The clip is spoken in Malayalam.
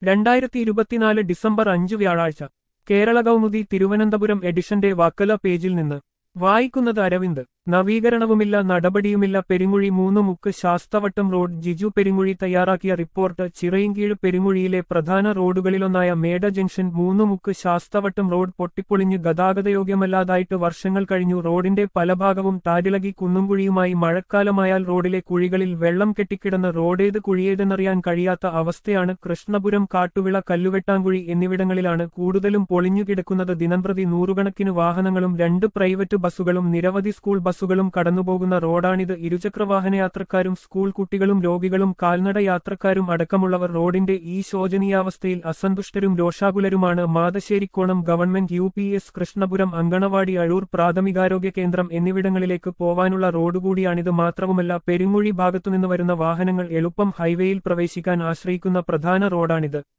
രണ്ടായിരത്തി ഇരുപത്തിനാല് ഡിസംബർ അഞ്ച് വ്യാഴാഴ്ച കേരള കൗമുദി തിരുവനന്തപുരം എഡിഷന്റെ വക്കല പേജിൽ നിന്ന് വായിക്കുന്നത് അരവിന്ദ് നവീകരണവുമില്ല നടപടിയുമില്ല പെരിങ്ങുഴി മൂന്ന് മുക്ക് ശാസ്തവട്ടം റോഡ് ജിജു പെരിങ്ങുഴി തയ്യാറാക്കിയ റിപ്പോർട്ട് ചിറയിൻകീഴ് പെരിങ്ങുഴിയിലെ പ്രധാന റോഡുകളിലൊന്നായ മേട ജംഗ്ഷൻ മൂന്ന് മുക്ക് ശാസ്തവട്ടം റോഡ് പൊട്ടിപ്പൊളിഞ്ഞ് ഗതാഗതയോഗ്യമല്ലാതായിട്ട് വർഷങ്ങൾ കഴിഞ്ഞു റോഡിന്റെ പല ഭാഗവും താരിളകി കുന്നുംകുഴിയുമായി മഴക്കാലമായാൽ റോഡിലെ കുഴികളിൽ വെള്ളം കെട്ടിക്കിടന്ന് റോഡേത് കുഴിയേതെന്നറിയാൻ കഴിയാത്ത അവസ്ഥയാണ് കൃഷ്ണപുരം കാട്ടുവിള കല്ലുവെട്ടാങ്കുഴി എന്നിവിടങ്ങളിലാണ് കൂടുതലും പൊളിഞ്ഞുകിടക്കുന്നത് ദിനംപ്രതി നൂറുകണക്കിന് വാഹനങ്ങളും രണ്ട് പ്രൈവറ്റ് ബസ്സുകളും നിരവധി സ്കൂൾ ബസ്സുകളും കടന്നുപോകുന്ന റോഡാണിത് ഇരുചക്രവാഹന യാത്രക്കാരും സ്കൂൾ കുട്ടികളും രോഗികളും കാൽനട യാത്രക്കാരും അടക്കമുള്ളവർ റോഡിന്റെ ഈ ശോചനീയാവസ്ഥയിൽ അസന്തുഷ്ടരും രോഷാകുലരുമാണ് Mathasserikonam government U P S Krishnapuram anganwadi Azhoor പ്രാഥമികാരോഗ്യ കേന്ദ്രം എന്നിവിടങ്ങളിലേക്ക് പോവാനുള്ള റോഡ് കൂടിയാണിത് മാത്രവുമല്ല പെരുങ്ങുഴി ഭാഗത്തുനിന്ന് വരുന്ന വാഹനങ്ങൾ എളുപ്പം ഹൈവേയിൽ പ്രവേശിക്കാൻ ആശ്രയിക്കുന്ന പ്രധാന റോഡാണിത്